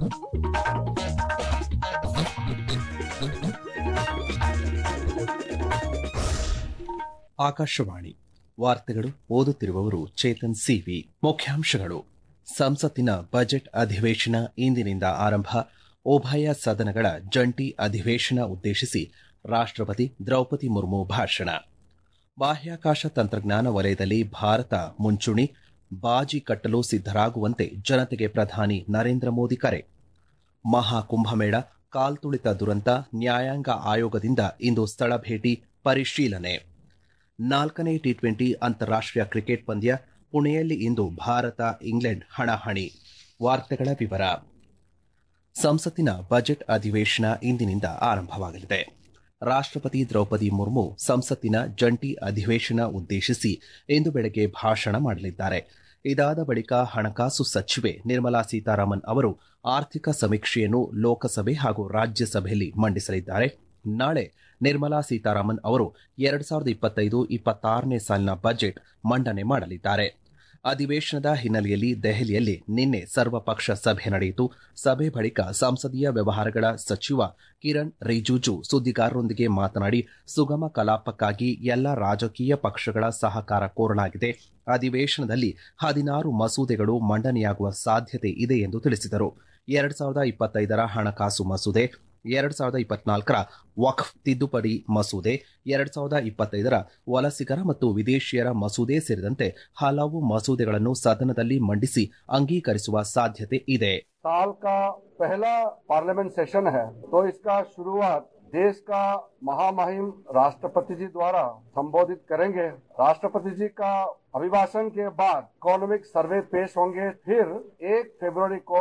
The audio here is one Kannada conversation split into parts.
ಆಕಾಶವಾಣಿ ವಾರ್ತೆಗಳು ಓದುತ್ತಿರುವವರು ಚೇತನ್ ಸಿವಿ ಮುಖ್ಯಾಂಶಗಳು ಸಂಸತ್ತಿನ ಬಜೆಟ್ ಅಧಿವೇಶನ ಇಂದಿನಿಂದ ಆರಂಭ ಉಭಯ ಸದನಗಳ ಜಂಟಿ ಅಧಿವೇಶನ ಉದ್ದೇಶಿಸಿ ರಾಷ್ಟ್ರಪತಿ ದ್ರೌಪದಿ ಮುರ್ಮು ಭಾಷಣ ಬಾಹ್ಯಾಕಾಶ ತಂತ್ರಜ್ಞಾನ ವಲಯದಲ್ಲಿ ಭಾರತ ಮುಂಚೂಣಿ ಬಾಜಿ ಕಟ್ಟಲು ಸಿದ್ದರಾಗುವಂತೆ ಜನತೆಗೆ ಪ್ರಧಾನಿ ನರೇಂದ್ರ ಮೋದಿ ಕರೆ ಮಹಾಕುಂಭಮೇಳ ಕಾಲ್ತುಳಿತ ದುರಂತ ನ್ಯಾಯಾಂಗ ಆಯೋಗದಿಂದ ಇಂದು ಸ್ಥಳ ಭೇಟಿ ಪರಿಶೀಲನೆ ನಾಲ್ಕನೇ ಟಿ ಟ್ವೆಂಟಿ ಅಂತಾರಾಷ್ಟೀಯ ಕ್ರಿಕೆಟ್ ಪಂದ್ಯ ಪುಣೆಯಲ್ಲಿ ಇಂದು ಭಾರತ ಇಂಗ್ಲೆಂಡ್ ಹಣಾಹಣಿ ವಾರ್ತೆಗಳ ವಿವರ ಸಂಸತ್ತಿನ ಬಜೆಟ್ ಅಧಿವೇಶನ ಇಂದಿನಿಂದ ಆರಂಭವಾಗಲಿದೆ ರಾಷ್ಟ್ರಪತಿ ದ್ರೌಪದಿ ಮುರ್ಮು ಸಂಸತ್ತಿನ ಜಂಟಿ ಅಧಿವೇಶನ ಉದ್ದೇಶಿಸಿ ಇಂದು ಬೆಳಗ್ಗೆ ಭಾಷಣ ಮಾಡಲಿದ್ದಾರೆ ಇದಾದ ಬಳಿಕ ಹಣಕಾಸು ಸಚಿವೆ ನಿರ್ಮಲಾ ಸೀತಾರಾಮನ್ ಅವರು ಆರ್ಥಿಕ ಸಮೀಕ್ಷೆಯನ್ನು ಲೋಕಸಭೆ ಹಾಗೂ ರಾಜ್ಯಸಭೆಯಲ್ಲಿ ಮಂಡಿಸಲಿದ್ದಾರೆ ನಾಳೆ ನಿರ್ಮಲಾ ಸೀತಾರಾಮನ್ ಅವರು ಎರಡು ಸಾವಿರದ ಇಪ್ಪತ್ತೈದು ಇಪ್ಪತ್ತಾರನೇ ಸಾಲಿನ ಬಜೆಟ್ ಮಂಡನೆ ಮಾಡಲಿದ್ದಾರೆ ಅಧಿವೇಶನದ ಹಿನ್ನೆಲೆಯಲ್ಲಿ ದೆಹಲಿಯಲ್ಲಿ ನಿನ್ನೆ ಸರ್ವಪಕ್ಷ ಸಭೆ ನಡೆಯಿತು ಸಭೆ ಬಳಿಕ ಸಂಸದೀಯ ವ್ಯವಹಾರಗಳ ಸಚಿವ ಕಿರಣ್ ರಿಜಿಜು ಸುದ್ದಿಗಾರರೊಂದಿಗೆ ಮಾತನಾಡಿ ಸುಗಮ ಕಲಾಪಕ್ಕಾಗಿ ಎಲ್ಲ ರಾಜಕೀಯ ಪಕ್ಷಗಳ ಸಹಕಾರ ಕೋರಲಾಗಿದೆ ಅಧಿವೇಶನದಲ್ಲಿ ಹದಿನಾರು ಮಸೂದೆಗಳು ಮಂಡನೆಯಾಗುವ ಸಾಧ್ಯತೆ ಇದೆ ಎಂದು ತಿಳಿಸಿದರು ಎರಡು ಸಾವಿರದ ಇಪ್ಪತ್ತೈದರ ಹಣಕಾಸು ಮಸೂದೆ ಎರಡು ಸಾವಿರದ ಇಪ್ಪತ್ನಾಲ್ಕರ ವಕ್ಫ್ ತಿದ್ದುಪಡಿ ಮಸೂದೆ ಎರಡು ಸಾವಿರದ ಇಪ್ಪತ್ತೈದರ ವಲಸಿಗರ ಮತ್ತು ವಿದೇಶಿಯರ ಮಸೂದೆ ಸೇರಿದಂತೆ ಹಲವು ಮಸೂದೆಗಳನ್ನು ಸದನದಲ್ಲಿ ಮಂಡಿಸಿ ಅಂಗೀಕರಿಸುವ ಸಾಧ್ಯತೆ ಇದೆ साल का पहला पार्लियामेंट सेशन है तो इसका शुरुआत देश का महामहिम राष्ट्रपति जी द्वारा संबोधित करेंगे राष्ट्रपति जी का अभिभाषण के बाद इकोनॉमिक सर्वे पेश होंगे फिर एक फरवरी को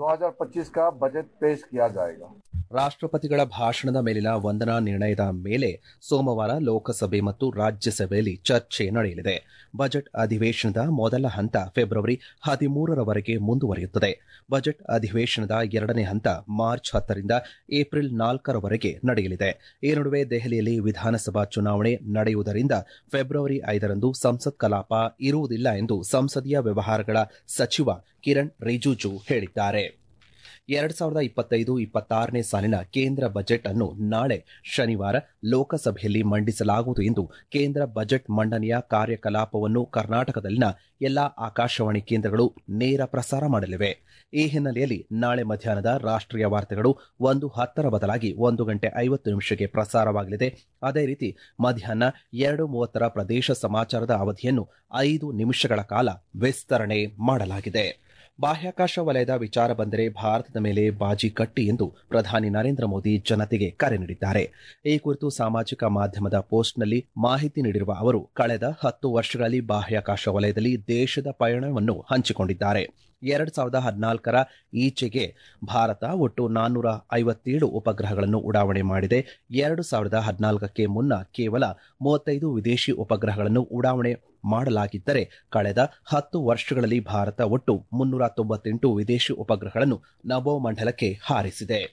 2025 का बजट पेश किया जाएगा ರಾಷ್ಟ್ರಪತಿಗಳ ಭಾಷಣದ ಮೇಲಿನ ವಂದನಾ ನಿರ್ಣಯದ ಮೇಲೆ ಸೋಮವಾರ ಲೋಕಸಭೆ ಮತ್ತು ರಾಜ್ಯಸಭೆಯಲ್ಲಿ ಚರ್ಚೆ ನಡೆಯಲಿದೆ ಬಜೆಟ್ ಅಧಿವೇಶನದ ಮೊದಲ ಹಂತ ಫೆಬ್ರವರಿ ಹದಿಮೂರರವರೆಗೆ ಮುಂದುವರಿಯುತ್ತದೆ ಬಜೆಟ್ ಅಧಿವೇಶನದ ಎರಡನೇ ಹಂತ ಮಾರ್ಚ್ ಹತ್ತರಿಂದ ಏಪ್ರಿಲ್ ನಾಲ್ಕರವರೆಗೆ ನಡೆಯಲಿದೆ ಈ ನಡುವೆ ದೆಹಲಿಯಲ್ಲಿ ವಿಧಾನಸಭಾ ಚುನಾವಣೆ ನಡೆಯುವುದರಿಂದ ಫೆಬ್ರವರಿ ಐದರಂದು ಸಂಸತ್ ಕಲಾಪ ಇರುವುದಿಲ್ಲ ಎಂದು ಸಂಸದೀಯ ವ್ಯವಹಾರಗಳ ಸಚಿವ ಕಿರಣ್ ರಿಜಿಜು ಹೇಳಿದ್ದಾರೆ ಎರಡ್ ಸಾವಿರದ ಇಪ್ಪತ್ತೈದು ಇಪ್ಪತ್ತಾರನೇ ಸಾಲಿನ ಕೇಂದ್ರ ಬಜೆಟ್ ಅನ್ನು ನಾಳೆ ಶನಿವಾರ ಲೋಕಸಭೆಯಲ್ಲಿ ಮಂಡಿಸಲಾಗುವುದು ಎಂದು ಕೇಂದ್ರ ಬಜೆಟ್ ಮಂಡನೆಯ ಕಾರ್ಯಕಲಾಪವನ್ನು ಕರ್ನಾಟಕದಲ್ಲಿನ ಎಲ್ಲಾ ಆಕಾಶವಾಣಿ ಕೇಂದ್ರಗಳು ನೇರ ಪ್ರಸಾರ ಮಾಡಲಿವೆ ಈ ಹಿನ್ನೆಲೆಯಲ್ಲಿ ನಾಳೆ ಮಧ್ಯಾಹ್ನದ ರಾಷ್ಟ್ರೀಯ ವಾರ್ತೆಗಳು ಒಂದು ಹತ್ತರ ಬದಲಾಗಿ ಒಂದು ಗಂಟೆ ಐವತ್ತು ನಿಮಿಷಕ್ಕೆ ಪ್ರಸಾರವಾಗಲಿದೆ ಅದೇ ರೀತಿ ಮಧ್ಯಾಹ್ನ ಎರಡು ಮೂವತ್ತರ ಪ್ರದೇಶ ಸಮಾಚಾರದ ಅವಧಿಯನ್ನು ಐದು ನಿಮಿಷಗಳ ಕಾಲ ವಿಸ್ತರಣೆ ಮಾಡಲಾಗಿದೆ ಬಾಹ್ಯಾಕಾಶ ವಲಯದ ವಿಚಾರ ಬಂದರೆ ಭಾರತದ ಮೇಲೆ ಬಾಜಿ ಕಟ್ಟಿ ಎಂದು ಪ್ರಧಾನಿ ನರೇಂದ್ರ ಮೋದಿ ಜನತೆಗೆ ಕರೆ ನೀಡಿದ್ದಾರೆ ಈ ಕುರಿತು ಸಾಮಾಜಿಕ ಮಾಧ್ಯಮದ ಪೋಸ್ಟ್ನಲ್ಲಿ ಮಾಹಿತಿ ನೀಡಿರುವ ಅವರು ಕಳೆದ ಹತ್ತು ವರ್ಷಗಳಲ್ಲಿ ಬಾಹ್ಯಾಕಾಶ ವಲಯದಲ್ಲಿ ದೇಶದ ಪಯಣವನ್ನು ಹಂಚಿಕೊಂಡಿದ್ದಾರೆ ಎರಡ್ ಸಾವಿರದ ಹದಿನಾಲ್ಕರ ಈಚೆಗೆ ಭಾರತ ಒಟ್ಟು ನಾನ್ನೂರ ಐವತ್ತೇಳು ಉಪಗ್ರಹಗಳನ್ನು ಉಡಾವಣೆ ಮಾಡಿದೆ ಎರಡು ಸಾವಿರದ ಹದಿನಾಲ್ಕಕ್ಕೆ ಮುನ್ನ ಕೇವಲ ಮೂವತ್ತೈದು ವಿದೇಶಿ ಉಪಗ್ರಹಗಳನ್ನು ಉಡಾವಣೆ ಮಾಡಲಾಗಿದ್ದರೆ ಕಳೆದ ಹತ್ತು ವರ್ಷಗಳಲ್ಲಿ ಭಾರತ ಒಟ್ಟು ಮುನ್ನೂರ ತೊಂಬತ್ತೆಂಟು ವಿದೇಶಿ ಉಪಗ್ರಹಗಳನ್ನು ನಭೋಮಂಡಲಕ್ಕೆ ಹಾರಿಸಿದೆ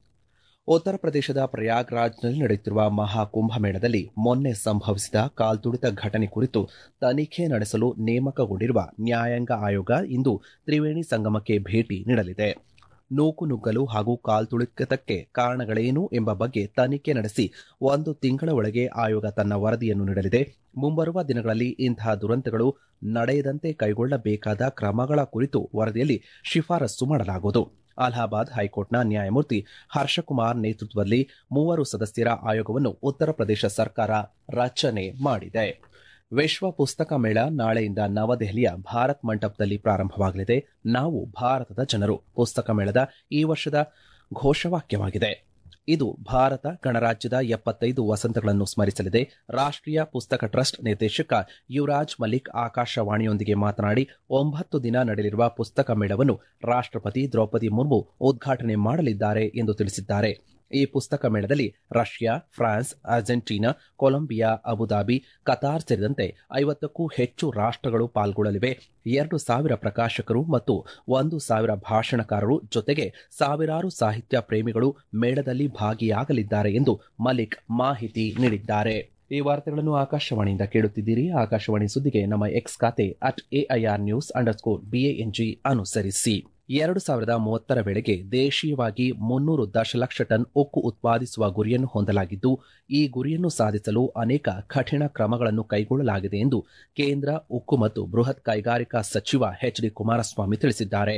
ಉತ್ತರ ಪ್ರದೇಶದ ಪ್ರಯಾಗ್ರಾಜ್ನಲ್ಲಿ ನಡೆಯುತ್ತಿರುವ ಮಹಾಕುಂಭಮೇಳದಲ್ಲಿ ಮೊನ್ನೆ ಸಂಭವಿಸಿದ ಕಾಲ್ತುಳಿತ ಘಟನೆ ಕುರಿತು ತನಿಖೆ ನಡೆಸಲು ನೇಮಕಗೊಂಡಿರುವ ನ್ಯಾಯಾಂಗ ಆಯೋಗ ಇಂದು ತ್ರಿವೇಣಿ ಸಂಗಮಕ್ಕೆ ಭೇಟಿ ನೀಡಲಿದೆ ನೂಕುನುಗ್ಗಲು ಹಾಗೂ ಕಾಲ್ತುಳಿತಕ್ಕೆ ಕಾರಣಗಳೇನು ಎಂಬ ಬಗ್ಗೆ ತನಿಖೆ ನಡೆಸಿ ಒಂದು ತಿಂಗಳ ಒಳಗೆ ಆಯೋಗ ತನ್ನ ವರದಿಯನ್ನು ನೀಡಲಿದೆ ಮುಂಬರುವ ದಿನಗಳಲ್ಲಿ ಇಂತಹ ದುರಂತಗಳು ನಡೆಯದಂತೆ ಕೈಗೊಳ್ಳಬೇಕಾದ ಕ್ರಮಗಳ ಕುರಿತು ವರದಿಯಲ್ಲಿ ಶಿಫಾರಸು ಮಾಡಲಾಗುವುದು ಅಲಹಾಬಾದ್ ಹೈಕೋರ್ಟ್ನ ನ್ಯಾಯಮೂರ್ತಿ ಹರ್ಷಕುಮಾರ್ ನೇತೃತ್ವದಲ್ಲಿ ಮೂವರು ಸದಸ್ಯರ ಆಯೋಗವನ್ನು ಉತ್ತರ ಪ್ರದೇಶ ಸರ್ಕಾರ ರಚನೆ ಮಾಡಿದೆ ವಿಶ್ವ ಪುಸ್ತಕ ಮೇಳ ನಾಳೆಯಿಂದ ನವದೆಹಲಿಯ ಭಾರತ್ ಮಂಟಪದಲ್ಲಿ ಪ್ರಾರಂಭವಾಗಲಿದೆ ನಾವು ಭಾರತದ ಜನರು ಪುಸ್ತಕ ಮೇಳದ ಈ ವರ್ಷದ ಘೋಷವಾಕ್ಯವಾಗಿದೆ ಇದು ಭಾರತ ಗಣರಾಜ್ಯದ ಎಪ್ಪತ್ತೈದು ವಸಂತಗಳನ್ನು ಸ್ಮರಿಸಲಿದೆ ರಾಷ್ಟ್ರೀಯ ಪುಸ್ತಕ ಟ್ರಸ್ಟ್ ನಿರ್ದೇಶಕ ಯುವರಾಜ್ ಮಲಿಕ್ ಆಕಾಶವಾಣಿಯೊಂದಿಗೆ ಮಾತನಾಡಿ ಒಂಬತ್ತು ದಿನ ನಡೆಯಲಿರುವ ಪುಸ್ತಕ ಮೇಳವನ್ನು ರಾಷ್ಟ್ರಪತಿ ದ್ರೌಪದಿ ಮುರ್ಮು ಉದ್ಘಾಟನೆ ಮಾಡಲಿದ್ದಾರೆ ಎಂದು ತಿಳಿಸಿದ್ದಾರೆ ಈ ಪುಸ್ತಕ ಮೇಳದಲ್ಲಿ Russia France Argentina Colombia Abu Dhabi Qatar ಸೇರಿದಂತೆ ಐವತ್ತಕ್ಕೂ ಹೆಚ್ಚು ರಾಷ್ಟ್ರಗಳು ಪಾಲ್ಗೊಳ್ಳಲಿವೆ ಎರಡು ಸಾವಿರ ಪ್ರಕಾಶಕರು ಮತ್ತು ಒಂದು ಸಾವಿರ ಭಾಷಣಕಾರರು ಜೊತೆಗೆ ಸಾವಿರಾರು ಸಾಹಿತ್ಯ ಪ್ರೇಮಿಗಳು ಮೇಳದಲ್ಲಿ ಭಾಗಿಯಾಗಲಿದ್ದಾರೆ ಎಂದು ಮಲಿಕ್ ಮಾಹಿತಿ ನೀಡಿದ್ದಾರೆ ಈ ವಾರ್ತೆಗಳನ್ನು ಆಕಾಶವಾಣಿಯಿಂದ ಕೇಳುತ್ತಿದ್ದೀರಿ ಆಕಾಶವಾಣಿ ಸುದ್ದಿಗೆ ನಮ್ಮ ಎಕ್ಸ್ ಖಾತೆ at AIR news underscore BANG ಅನುಸರಿಸಿ ಎರಡು ಸಾವಿರದ ಮೂವತ್ತರ ವೇಳೆಗೆ ದೇಶೀಯವಾಗಿ ಮುನ್ನೂರು ದಶಲಕ್ಷ ಟನ್ ಉಕ್ಕು ಉತ್ಪಾದಿಸುವ ಗುರಿಯನ್ನು ಹೊಂದಲಾಗಿದ್ದು ಈ ಗುರಿಯನ್ನು ಸಾಧಿಸಲು ಅನೇಕ ಕಠಿಣ ಕ್ರಮಗಳನ್ನು ಕೈಗೊಳ್ಳಲಾಗಿದೆ ಎಂದು ಕೇಂದ್ರ ಉಕ್ಕು ಮತ್ತು ಬೃಹತ್ ಕೈಗಾರಿಕಾ ಸಚಿವ ಎಚ್ ಡಿ ಕುಮಾರಸ್ವಾಮಿ ತಿಳಿಸಿದ್ದಾರೆ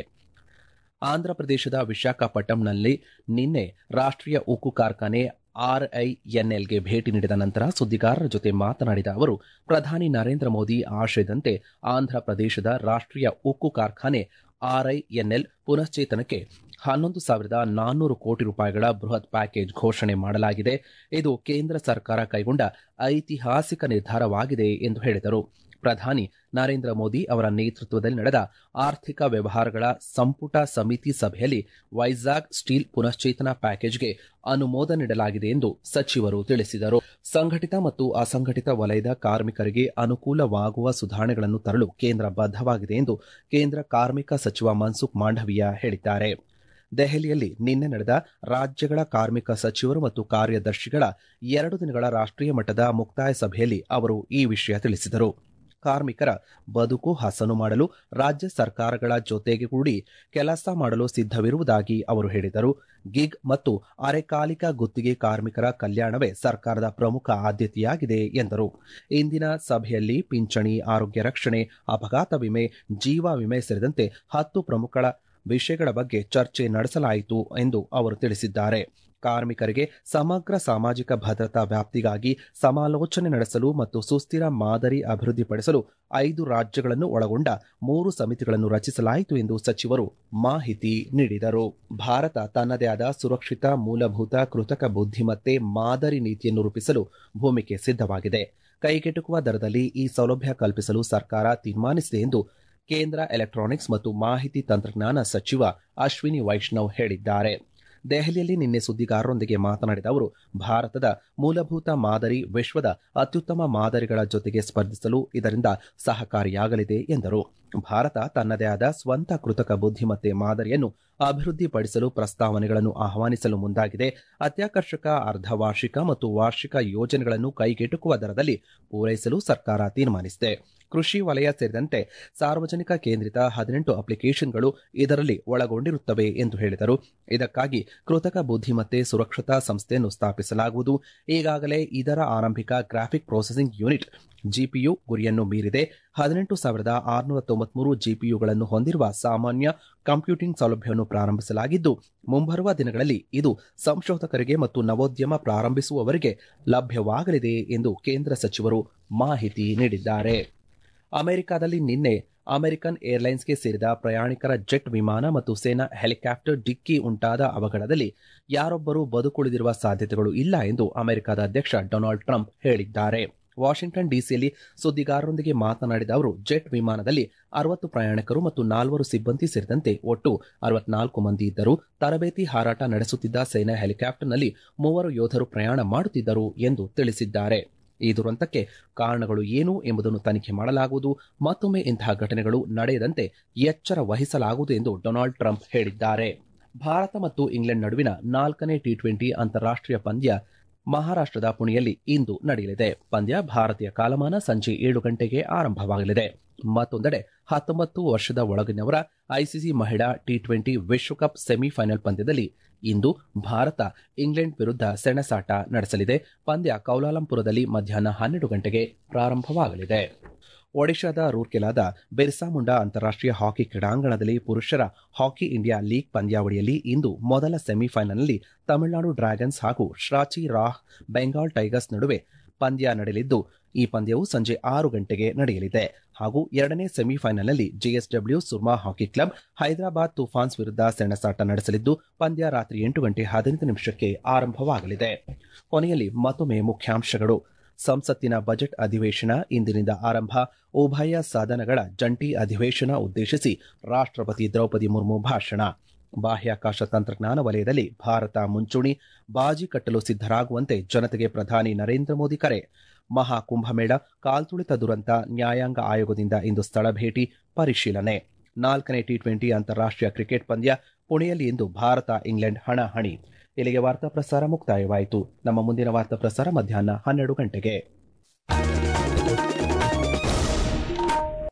ಆಂಧ್ರಪ್ರದೇಶದ ವಿಶಾಖಪಟ್ಟಣಂನಲ್ಲಿ ನಿನ್ನೆ ರಾಷ್ಟೀಯ ಉಕ್ಕು ಕಾರ್ಖಾನೆ ಆರ್ಐಎನ್ಎಲ್ಗೆ ಭೇಟಿ ನೀಡಿದ ನಂತರ ಸುದ್ದಿಗಾರರ ಜೊತೆ ಮಾತನಾಡಿದ ಅವರು ಪ್ರಧಾನಿ ನರೇಂದ್ರ ಮೋದಿ ಆಶಯದಂತೆ ಆಂಧ್ರಪ್ರದೇಶದ ರಾಷ್ಟೀಯ ಉಕ್ಕು ಕಾರ್ಖಾನೆ ಆರ್ಐಎನ್ಎಲ್ ಪುನಶ್ಚೇತನಕ್ಕೆ ಹನ್ನೊಂದು ಸಾವಿರದ ನಾನ್ನೂರು ಕೋಟಿ ರೂಪಾಯಿಗಳ ಬೃಹತ್ ಪ್ಯಾಕೇಜ್ ಘೋಷಣೆ ಮಾಡಲಾಗಿದೆ ಇದು ಕೇಂದ್ರ ಸರ್ಕಾರ ಕೈಗೊಂಡ ಐತಿಹಾಸಿಕ ನಿರ್ಧಾರವಾಗಿದೆ ಎಂದು ಹೇಳಿದರು ಪ್ರಧಾನಿ ನರೇಂದ್ರ ಮೋದಿ ಅವರ ನೇತೃತ್ವದಲ್ಲಿ ನಡೆದ ಆರ್ಥಿಕ ವ್ಯವಹಾರಗಳ ಸಂಪುಟ ಸಮಿತಿ ಸಭೆಯಲ್ಲಿ ವೈಜಾಗ್ ಸ್ಟೀಲ್ ಪುನಶ್ಚೇತನ ಪ್ಯಾಕೇಜ್ಗೆ ಅನುಮೋದನೆ ನೀಡಲಾಗಿದೆ ಎಂದು ಸಚಿವರು ತಿಳಿಸಿದರು ಸಂಘಟಿತ ಮತ್ತು ಅಸಂಘಟಿತ ವಲಯದ ಕಾರ್ಮಿಕರಿಗೆ ಅನುಕೂಲವಾಗುವ ಸುಧಾರಣೆಗಳನ್ನು ತರಲು ಕೇಂದ್ರ ಬದ್ಧವಾಗಿದೆ ಎಂದು ಕೇಂದ್ರ ಕಾರ್ಮಿಕ ಸಚಿವ ಮನ್ಸುಖ್ ಮಾಂಡವೀಯ ಹೇಳಿದ್ದಾರೆ ದೆಹಲಿಯಲ್ಲಿ ನಿನ್ನೆ ನಡೆದ ರಾಜ್ಯಗಳ ಕಾರ್ಮಿಕ ಸಚಿವರು ಮತ್ತು ಕಾರ್ಯದರ್ಶಿಗಳ ಎರಡು ದಿನಗಳ ರಾಷ್ಟೀಯ ಮಟ್ಟದ ಮುಕ್ತಾಯ ಸಭೆಯಲ್ಲಿ ಅವರು ಈ ವಿಷಯ ತಿಳಿಸಿದರು ಕಾರ್ಮಿಕರ ಬದುಕು ಹಸನು ಮಾಡಲು ರಾಜ್ಯ ಸರ್ಕಾರಗಳ ಜೊತೆಗೆ ಕೂಡಿ ಕೆಲಸ ಮಾಡಲು ಸಿದ್ಧವಿರುವುದಾಗಿ ಅವರು ಹೇಳಿದರು ಗಿಗ್ ಮತ್ತು ಅರೆಕಾಲಿಕ ಗುತ್ತಿಗೆ ಕಾರ್ಮಿಕರ ಕಲ್ಯಾಣವೇ ಸರ್ಕಾರದ ಪ್ರಮುಖ ಆದ್ಯತೆಯಾಗಿದೆ ಎಂದರು ಇಂದಿನ ಸಭೆಯಲ್ಲಿ ಪಿಂಚಣಿ ಆರೋಗ್ಯ ರಕ್ಷಣೆ ಅಪಘಾತ ವಿಮೆ ಜೀವ ವಿಮೆ ಸೇರಿದಂತೆ ಹತ್ತು ಪ್ರಮುಖ ವಿಷಯಗಳ ಬಗ್ಗೆ ಚರ್ಚೆ ನಡೆಸಲಾಯಿತು ಎಂದು ಅವರು ತಿಳಿಸಿದ್ದಾರೆ ಕಾರ್ಮಿಕರಿಗೆ ಸಮಗ್ರ ಸಾಮಾಜಿಕ ಭದ್ರತಾ ವ್ಯಾಪ್ತಿಗಾಗಿ ಸಮಾಲೋಚನೆ ನಡೆಸಲು ಮತ್ತು ಸುಸ್ಥಿರ ಮಾದರಿ ಅಭಿವೃದ್ಧಿಪಡಿಸಲು ಐದು ರಾಜ್ಯಗಳನ್ನು ಒಳಗೊಂಡ ಮೂರು ಸಮಿತಿಗಳನ್ನು ರಚಿಸಲಾಯಿತು ಎಂದು ಸಚಿವರು ಮಾಹಿತಿ ನೀಡಿದರು ಭಾರತ ತನ್ನದೇ ಆದ ಸುರಕ್ಷಿತ ಮೂಲಭೂತ ಕೃತಕ ಬುದ್ಧಿಮತ್ತೆ ಮಾದರಿ ನೀತಿಯನ್ನು ರೂಪಿಸಲು ಭೂಮಿಕೆ ಸಿದ್ಧವಾಗಿದೆ ಕೈಗೆಟುಕುವ ದರದಲ್ಲಿ ಈ ಸೌಲಭ್ಯ ಕಲ್ಪಿಸಲು ಸರ್ಕಾರ ತೀರ್ಮಾನಿಸಿದೆ ಎಂದು ಕೇಂದ್ರ ಎಲೆಕ್ಟ್ರಾನಿಕ್ಸ್ ಮತ್ತು ಮಾಹಿತಿ ತಂತ್ರಜ್ಞಾನ ಸಚಿವ ಅಶ್ವಿನಿ ವೈಷ್ಣವ್ ಹೇಳಿದ್ದಾರೆ ದೆಹಲಿಯಲ್ಲಿ ನಿನ್ನೆ ಸುದ್ದಿಗಾರರೊಂದಿಗೆ ಮಾತನಾಡಿದ ಅವರು ಭಾರತದ ಮೂಲಭೂತ ಮಾದರಿ ವಿಶ್ವದ ಅತ್ಯುತ್ತಮ ಮಾದರಿಗಳ ಜೊತೆಗೆ ಸ್ಪರ್ಧಿಸಲು ಇದರಿಂದ ಸಹಕಾರಿಯಾಗಲಿದೆ ಎಂದರು ಭಾರತ ತನ್ನದೇ ಆದ ಸ್ವಂತ ಕೃತಕ ಬುದ್ಧಿಮತ್ತೆ ಮಾದರಿಯನ್ನು ಅಭಿವೃದ್ಧಿಪಡಿಸಲು ಪ್ರಸ್ತಾವನೆಗಳನ್ನು ಆಹ್ವಾನಿಸಲು ಮುಂದಾಗಿದೆ ಅತ್ಯಾಕರ್ಷಕ ಅರ್ಧವಾರ್ಷಿಕ ಮತ್ತು ವಾರ್ಷಿಕ ಯೋಜನೆಗಳನ್ನು ಕೈಗೆಟುಕುವ ದರದಲ್ಲಿ ಪೂರೈಸಲು ಸರ್ಕಾರ ತೀರ್ಮಾನಿಸಿದೆ ಕೃಷಿ ವಲಯ ಸೇರಿದಂತೆ ಸಾರ್ವಜನಿಕ ಕೇಂದ್ರಿತ ಹದಿನೆಂಟು ಅಪ್ಲಿಕೇಶನ್ಗಳು ಇದರಲ್ಲಿ ಒಳಗೊಂಡಿರುತ್ತವೆ ಎಂದು ಹೇಳಿದರು ಇದಕ್ಕಾಗಿ ಕೃತಕ ಬುದ್ಧಿಮತ್ತೆ ಸುರಕ್ಷತಾ ಸಂಸ್ಥೆಯನ್ನು ಸ್ಥಾಪಿಸಲಾಗುವುದು ಈಗಾಗಲೇ ಇದರ ಆರಂಭಿಕ ಗ್ರಾಫಿಕ್ ಪ್ರೊಸೆಸಿಂಗ್ ಯೂನಿಟ್ ಜಿಪಿಯು ಗುರಿಯನ್ನು ಮೀರಿದೆ ಹದಿನೆಂಟು ಸಾವಿರದ ಆರುನೂರ ತೊಂಬತ್ಮೂರು ಜಿಪಿಯುಗಳನ್ನು ಹೊಂದಿರುವ ಸಾಮಾನ್ಯ ಕಂಪ್ಯೂಟಿಂಗ್ ಸೌಲಭ್ಯವನ್ನು ಪ್ರಾರಂಭಿಸಲಾಗಿದ್ದು ಮುಂಬರುವ ದಿನಗಳಲ್ಲಿ ಇದು ಸಂಶೋಧಕರಿಗೆ ಮತ್ತು ನವೋದ್ಯಮ ಪ್ರಾರಂಭಿಸುವವರಿಗೆ ಲಭ್ಯವಾಗಲಿದೆ ಎಂದು ಕೇಂದ್ರ ಸಚಿವರು ಮಾಹಿತಿ ನೀಡಿದ್ದಾರೆ ಅಮೆರಿಕದಲ್ಲಿ ನಿನ್ನೆ ಅಮೆರಿಕನ್ ಏರ್ಲೈನ್ಸ್ಗೆ ಸೇರಿದ ಪ್ರಯಾಣಿಕರ ಜೆಟ್ ವಿಮಾನ ಮತ್ತು ಸೇನಾ ಹೆಲಿಕಾಪ್ಟರ್ ಡಿಕ್ಕಿ ಉಂಟಾದ ಅವಘಡದಲ್ಲಿ ಯಾರೊಬ್ಬರೂ ಬದುಕುಳಿದಿರುವ ಸಾಧ್ಯತೆಗಳು ಇಲ್ಲ ಎಂದು ಅಮೆರಿಕದ ಅಧ್ಯಕ್ಷ ಡೊನಾಲ್ಡ್ ಟ್ರಂಪ್ ಹೇಳಿದ್ದಾರೆ ವಾಷಿಂಗ್ಟನ್ ಡಿಸಿಯಲ್ಲಿ ಸುದ್ದಿಗಾರರೊಂದಿಗೆ ಮಾತನಾಡಿದ ಅವರು ಜೆಟ್ ವಿಮಾನದಲ್ಲಿ ಅರವತ್ತು ಪ್ರಯಾಣಿಕರು ಮತ್ತು ನಾಲ್ವರು ಸಿಬ್ಬಂದಿ ಸೇರಿದಂತೆ ಒಟ್ಟು ಅರವತ್ನಾಲ್ಕು ಮಂದಿ ಇದ್ದರು ತರಬೇತಿ ಹಾರಾಟ ನಡೆಸುತ್ತಿದ್ದ ಸೇನಾ ಹೆಲಿಕಾಪ್ಟರ್ನಲ್ಲಿ ಮೂವರು ಯೋಧರು ಪ್ರಯಾಣ ಮಾಡುತ್ತಿದ್ದರು ಎಂದು ತಿಳಿಸಿದ್ದಾರೆ ಈ ದುರಂತಕ್ಕೆ ಕಾರಣಗಳು ಏನು ಎಂಬುದನ್ನು ತನಿಖೆ ಮಾಡಲಾಗುವುದು ಮತ್ತೊಮ್ಮೆ ಇಂತಹ ಘಟನೆಗಳು ನಡೆಯದಂತೆ ಎಚ್ಚರ ವಹಿಸಲಾಗುವುದು ಎಂದು ಡೊನಾಲ್ಡ್ ಟ್ರಂಪ್ ಹೇಳಿದ್ದಾರೆ ಭಾರತ ಮತ್ತು ಇಂಗ್ಲೆಂಡ್ ನಡುವಿನ ನಾಲ್ಕನೇ ಟಿ ಟ್ವೆಂಟಿ ಅಂತಾರಾಷ್ಟೀಯ ಪಂದ್ಯ ಮಹಾರಾಷ್ಟದ ಪುಣೆಯಲ್ಲಿ ಇಂದು ನಡೆಯಲಿದೆ ಪಂದ್ಯ ಭಾರತೀಯ ಕಾಲಮಾನ ಸಂಜೆ ಏಳು ಗಂಟೆಗೆ ಆರಂಭವಾಗಲಿದೆ ಮತ್ತೊಂದೆಡೆ ಹತ್ತೊಂಬತ್ತು ವರ್ಷದ ಒಳಗಿನವರ ಐಸಿಸಿ ಮಹಿಳಾ ಟಿ ಟ್ವೆಂಟಿ ವಿಶ್ವಕಪ್ ಸೆಮಿಫೈನಲ್ ಪಂದ್ಯದಲ್ಲಿ ಇಂದು ಭಾರತ ಇಂಗ್ಲೆಂಡ್ ವಿರುದ್ಧ ಸೆಣಸಾಟ ನಡೆಸಲಿದೆ ಪಂದ್ಯ ಕೌಲಾಲಂಪುರದಲ್ಲಿ ಮಧ್ಯಾಹ್ನ ಹನ್ನೆರಡು ಗಂಟೆಗೆ ಪ್ರಾರಂಭವಾಗಲಿದೆ ಒಡಿಶಾದ ರೂರ್ಕೆಲಾದ ಬಿರ್ಸಾ ಮುಂಡಾ ಅಂತಾರಾಷ್ಟೀಯ ಹಾಕಿ ಕ್ರೀಡಾಂಗಣದಲ್ಲಿ ಪುರುಷರ ಹಾಕಿ ಇಂಡಿಯಾ ಲೀಗ್ ಪಂದ್ಯಾವಳಿಯಲ್ಲಿ ಇಂದು ಮೊದಲ ಸೆಮಿಫೈನಲ್ನಲ್ಲಿ ತಮಿಳುನಾಡು ಡ್ರ್ಯಾಗನ್ಸ್ ಹಾಗೂ ಶ್ರಾಚಿ ರಾಹ್ ಬೆಂಗಾಲ್ ಟೈಗರ್ಸ್ ನಡುವೆ ಪಂದ್ಯ ನಡೆಯಲಿದ್ದು ಈ ಪಂದ್ಯವು ಸಂಜೆ ಆರು ಗಂಟೆಗೆ ನಡೆಯಲಿದೆ ಹಾಗೂ ಎರಡನೇ ಸೆಮಿಫೈನಲ್ನಲ್ಲಿ ಜೆಎಸ್ಡಬ್ಲ್ಯೂ ಸುರ್ಮಾ ಹಾಕಿ ಕ್ಲಬ್ ಹೈದರಾಬಾದ್ ತುಫಾನ್ಸ್ ವಿರುದ್ಧ ಸೆಣಸಾಟ ನಡೆಸಲಿದ್ದು ಪಂದ್ಯ ರಾತ್ರಿ ಎಂಟು ಗಂಟೆ ಹದಿನೈದು ನಿಮಿಷಕ್ಕೆ ಆರಂಭವಾಗಲಿದೆ ಕೊನೆಯಲ್ಲಿ ಮತ್ತೊಮ್ಮೆ ಮುಖ್ಯಾಂಶಗಳು ಸಂಸತ್ತಿನ ಬಜೆಟ್ ಅಧಿವೇಶನ ಇಂದಿನಿಂದ ಆರಂಭ ಉಭಯ ಸದನಗಳ ಜಂಟಿ ಅಧಿವೇಶನ ಉದ್ದೇಶಿಸಿ ರಾಷ್ಟ್ರಪತಿ ದ್ರೌಪದಿ ಮುರ್ಮು ಭಾಷಣ ಬಾಹ್ಯಾಕಾಶ ತಂತ್ರಜ್ಞಾನ ವಲಯದಲ್ಲಿ ಭಾರತ ಮುಂಚೂಣಿ ಬಾಜಿ ಕಟ್ಟಲು ಸಿದ್ದರಾಗುವಂತೆ ಜನತೆಗೆ ಪ್ರಧಾನಿ ನರೇಂದ್ರ ಮೋದಿ ಕರೆ ಮಹಾ ಕುಂಭಮೇಳ ಕಾಲ್ತುಳಿತ ದುರಂತ ನ್ಯಾಯಾಂಗ ಆಯೋಗದಿಂದ ಇಂದು ಸ್ಥಳ ಭೇಟಿ ಪರಿಶೀಲನೆ ನಾಲ್ಕನೇ ಟಿ ಟ್ವೆಂಟಿ ಅಂತಾರಾಷ್ಟೀಯ ಕ್ರಿಕೆಟ್ ಪಂದ್ಯ ಪುಣೆಯಲ್ಲಿ ಇಂದು ಭಾರತ ಇಂಗ್ಲೆಂಡ್ ಹಣಾಹಣಿ ಇಲ್ಲಿಗೆ ವಾರ್ತಾ ಪ್ರಸಾರ ಮುಕ್ತಾಯವಾಯಿತು ನಮ್ಮ ಮುಂದಿನ ವಾರ್ತಾ ಪ್ರಸಾರ ಮಧ್ಯಾಹ್ನ ಹನ್ನೆರಡು ಗಂಟೆಗೆ